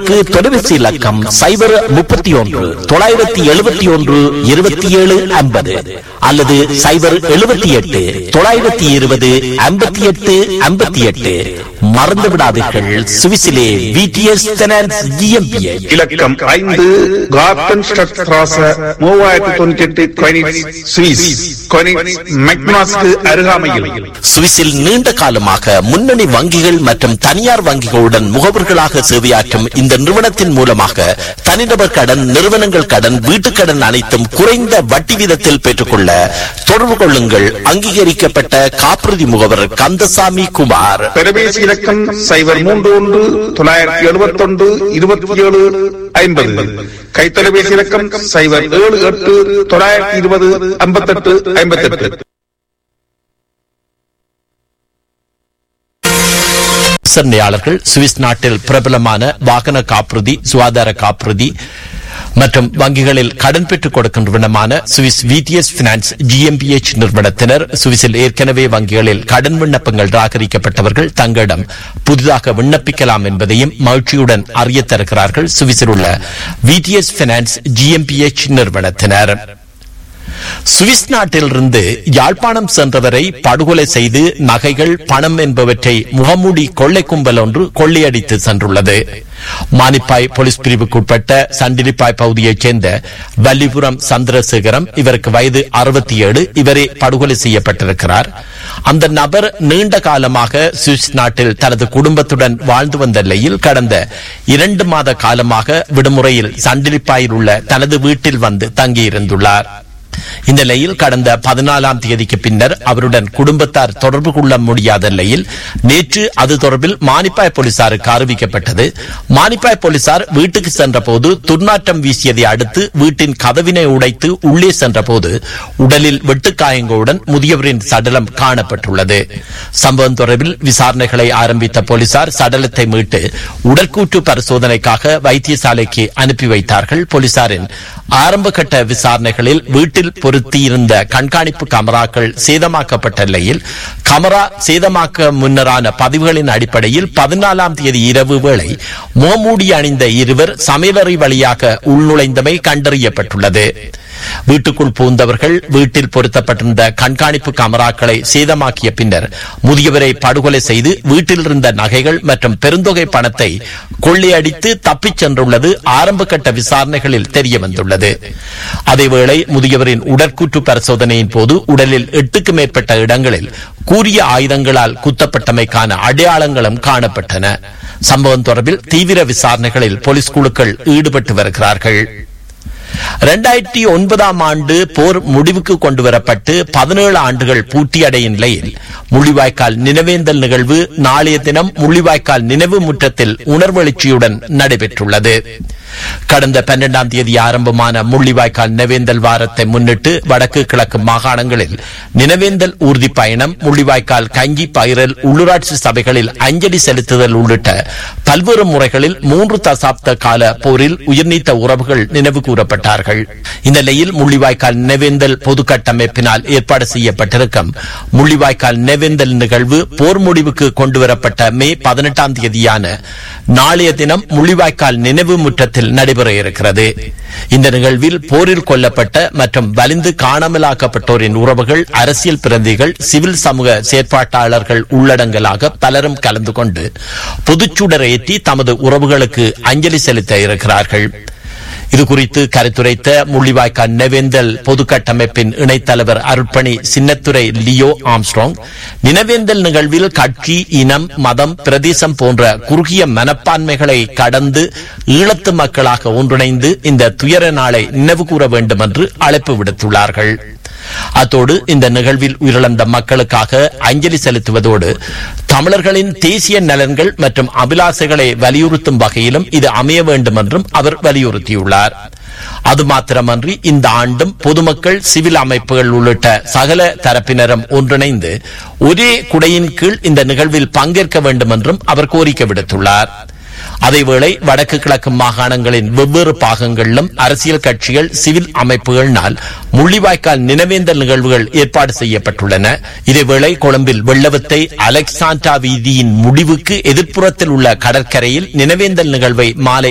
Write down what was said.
தொடர்புகளுக்கு தொலைபேசி இலக்கம் சைபர் முப்பத்தி ஒன்று தொள்ளாயிரத்தி எழுபத்தி ஒன்று இருபத்தி ஏழு ஐம்பது அல்லது சைபர் எழுபத்தி எட்டு தொள்ளாயிரத்தி இருபது ஐம்பத்தி எட்டு ஐம்பத்தி எட்டு மறந்து விடாதீர்கள் சுவிசிலே விடிஎஸ் ஃபைனான்ஸ் ஜிஎம்பிஎச் இலக்கம் ஐந்து கார்டன் ஸ்ட்ராச மூவாயிரத்தி தொண்ணூத்தி எட்டு கொயினிட்ஸ் சுவிஸ் கொயினிட்ஸ் மெக்னாஸ்க்கு அருகாமையில் சுவிஸில் நீண்ட காலமாக முன்னணி வங்கிகள் மற்றும் தனியார் வங்கிகளுடன் முகவர்களாக சேவையாற்றும் இந்த நிறுவனத்தின் மூலமாக தனிநபர் கடன் நிறுவனங்கள் கடன் வீட்டுக் கடன் அனைத்தும் குறைந்த வட்டி வீதத்தில் பெற்றுக்கொள்ள தொடர்பு கொள்ளுங்கள் அங்கீகரிக்கப்பட்ட காப்புறுதி முகவர் கந்தசாமி குமார் தொலைபேசி இலக்கம் சைபர் மூன்று ஒன்று தொள்ளாயிரத்தி எழுபத்தி ஒன்று இருபத்தி ஏழு ஐம்பது கைத்தொலைபேசி இலக்கம் சைபர் ஏழு எட்டு தொள்ளாயிரத்தி இருபது ஐம்பத்தெட்டு ஐம்பத்தெட்டு சென்னையாளர்கள் சுவிஸ் நாட்டில் பிரபலமான வாகன காப்புறுதி சுகாதார காப்புறுதி மற்றும் வங்கிகளில் கடன் பெற்றுக் கொடுக்கின்ற விதமான சுவிஸ் விடிஎஸ் பினான்ஸ் ஜிஎம்பிஎச் நிறுவனத்தினர் சுவிஸில் ஏற்கனவே வங்கிகளில் கடன் விண்ணப்பங்கள் நிராகரிக்கப்பட்டவர்கள் தங்களிடம் புதிதாக விண்ணப்பிக்கலாம் என்பதையும் மகிழ்ச்சியுடன் அறிய தருகிறார்கள் சுவிஸில் உள்ள விடிஎஸ் பினான்ஸ் ஜிஎம்பிஎச் நிறுவனத்தினர் சுவிஸ் நாட்டிலிருந்து யாழ்ப்பாணம் சென்றவரை படுகொலை செய்து நகைகள் பணம் என்பவற்றை முகமூடி கொள்ளை கும்பல் ஒன்று கொள்ளையடித்து சென்றுள்ளது மானிப்பாய் போலீஸ் பிரிவுக்குட்பட்ட சண்டிலிப்பாய் பகுதியைச் சேர்ந்த வல்லிபுரம் சந்திரசேகரம் இவருக்கு வயது அறுபத்தி ஏழு இவரே படுகொலை செய்யப்பட்டிருக்கிறார் அந்த நபர் நீண்ட காலமாக சுவிஸ் நாட்டில் தனது குடும்பத்துடன் வாழ்ந்து வந்த நிலையில் கடந்த இரண்டு மாத காலமாக விடுமுறையில் சண்டிலிப்பாயில் உள்ள தனது வீட்டில் வந்து தங்கியிருந்துள்ளார் இந்த நிலையில் கடந்த பதினாலாம் தேதிக்கு பின்னர் அவருடன் குடும்பத்தார் தொடர்பு கொள்ள முடியாத நிலையில் நேற்று அது தொடர்பில் மானிப்பாய் போலீசாருக்கு அறிவிக்கப்பட்டது மானிப்பாய் போலீசார் வீட்டுக்கு சென்றபோது துர்நாற்றம் வீசியதை அடுத்து வீட்டின் கதவினை உடைத்து உள்ளே சென்றபோது உடலில் வெட்டுக்காயங்களுடன் முதியவரின் சடலம் காணப்பட்டுள்ளது சம்பவம் தொடர்பில் விசாரணைகளை ஆரம்பித்த போலீசார் சடலத்தை மீட்டு உடற்கூற்று பரிசோதனைக்காக வைத்தியசாலைக்கு அனுப்பி வைத்தார்கள் போலீசாரின் ஆரம்ப கட்ட விசாரணைகளில் வீட்டில் பொருத்தியிருந்த கண்காணிப்பு கமராக்கள் சேதமாக்கப்பட்ட நிலையில் கமரா சேதமாக்க முன்னரான பதிவுகளின் அடிப்படையில் பதினாலாம் தேதி இரவு வேளை மோமூடி அணிந்த இருவர் சமையலறை வழியாக உள்நுழைந்தமை கண்டறியப்பட்டுள்ளது வீட்டுக்குள் புகுந்தவர்கள் வீட்டில் பொருத்தப்பட்டிருந்த கண்காணிப்பு கமராக்களை சேதமாக்கிய பின்னர் முதியவரை படுகொலை செய்து வீட்டில் இருந்த நகைகள் மற்றும் பெருந்தொகை பணத்தை கொள்ளையடித்து தப்பிச் சென்றுள்ளது ஆரம்ப கட்ட விசாரணைகளில் தெரிய வந்துள்ளது அதேவேளை முதியவரின் உடற்கூற்று பரிசோதனையின் போது உடலில் எட்டுக்கு மேற்பட்ட இடங்களில் கூறிய ஆயுதங்களால் குத்தப்பட்டமைக்கான அடையாளங்களும் காணப்பட்டன சம்பவம் தொடர்பில் தீவிர விசாரணைகளில் போலீஸ் குழுக்கள் ஈடுபட்டு வருகிறார்கள் இரண்டாயிரத்தி ஒன்பதாம் ஆண்டு போர் முடிவுக்கு கொண்டு வரப்பட்டு பதினேழு ஆண்டுகள் பூர்த்தியடையும் நிலையில் முள்ளிவாய்க்கால் நினைவேந்தல் நிகழ்வு நாளைய தினம் முள்ளிவாய்க்கால் நினைவு முற்றத்தில் உணர்வெழுச்சியுடன் நடைபெற்றுள்ளது கடந்த பன்னெண்டாம் தேதி ஆரம்பமான முள்ளிவாய்க்கால் நினைவேந்தல் வாரத்தை முன்னிட்டு வடக்கு கிழக்கு மாகாணங்களில் நினைவேந்தல் ஊர்தி பயணம் முள்ளிவாய்க்கால் கஞ்சி பயிரல் உள்ளூராட்சி சபைகளில் அஞ்சலி செலுத்துதல் உள்ளிட்ட பல்வேறு முறைகளில் மூன்று தசாப்த கால போரில் உயிர்நீத்த உறவுகள் நினைவு கூறப்பட்டார்கள் இந்த நிலையில் முள்ளிவாய்க்கால் நினைவேந்தல் பொது கட்டமைப்பினால் ஏற்பாடு செய்யப்பட்டிருக்கும் முள்ளிவாய்க்கால் நினைவேந்தல் நிகழ்வு போர் முடிவுக்கு கொண்டுவரப்பட்ட மே பதினெட்டாம் தேதியான நாளைய தினம் முள்ளிவாய்க்கால் நினைவு முற்றத்தில் நடைபெற இருக்கிறது இந்த நிகழ்வில் போரில் கொல்லப்பட்ட மற்றும் வலிந்து காணாமலாக்கப்பட்டோரின் உறவுகள் அரசியல் பிரதிகள் சிவில் சமூக செயற்பாட்டாளர்கள் உள்ளடங்கலாக பலரும் கலந்து கொண்டு பொதுச்சுடர் ஏற்றி தமது உறவுகளுக்கு அஞ்சலி செலுத்த இருக்கிறார்கள் இது குறித்து கருத்துரைத்த முள்ளிவாய்க்கால் நினைவேந்தல் பொது கட்டமைப்பின் இணைத்தலைவர் அருட்பணி சின்னத்துறை லியோ ஆம்ஸ்ட்ராங் நினைவேந்தல் நிகழ்வில் கட்சி இனம் மதம் பிரதேசம் போன்ற குறுகிய மனப்பான்மைகளை கடந்து ஈழத்து மக்களாக ஒன்றிணைந்து இந்த துயர நாளை நினைவு கூற வேண்டும் என்று அழைப்பு விடுத்துள்ளார்கள் அத்தோடு இந்த நிகழ்வில் உயிரிழந்த மக்களுக்காக அஞ்சலி செலுத்துவதோடு தமிழர்களின் தேசிய நலன்கள் மற்றும் அபிலாசைகளை வலியுறுத்தும் வகையிலும் இது அமைய வேண்டும் என்றும் அவர் வலியுறுத்தியுள்ளார் அது மாத்திரமன்றி இந்த ஆண்டும் பொதுமக்கள் சிவில் அமைப்புகள் உள்ளிட்ட சகல தரப்பினரும் ஒன்றிணைந்து ஒரே குடையின் கீழ் இந்த நிகழ்வில் பங்கேற்க வேண்டும் என்றும் அவர் கோரிக்கை விடுத்துள்ளார் அதேவேளை வடக்கு கிழக்கு மாகாணங்களின் வெவ்வேறு பாகங்களிலும் அரசியல் கட்சிகள் சிவில் அமைப்புகளினால் முள்ளிவாய்க்கால் நினைவேந்தல் நிகழ்வுகள் ஏற்பாடு செய்யப்பட்டுள்ளன இதேவேளை கொழும்பில் வெள்ளவத்தை அலெக்சாண்டா வீதியின் முடிவுக்கு எதிர்ப்புறத்தில் உள்ள கடற்கரையில் நினைவேந்தல் நிகழ்வை மாலை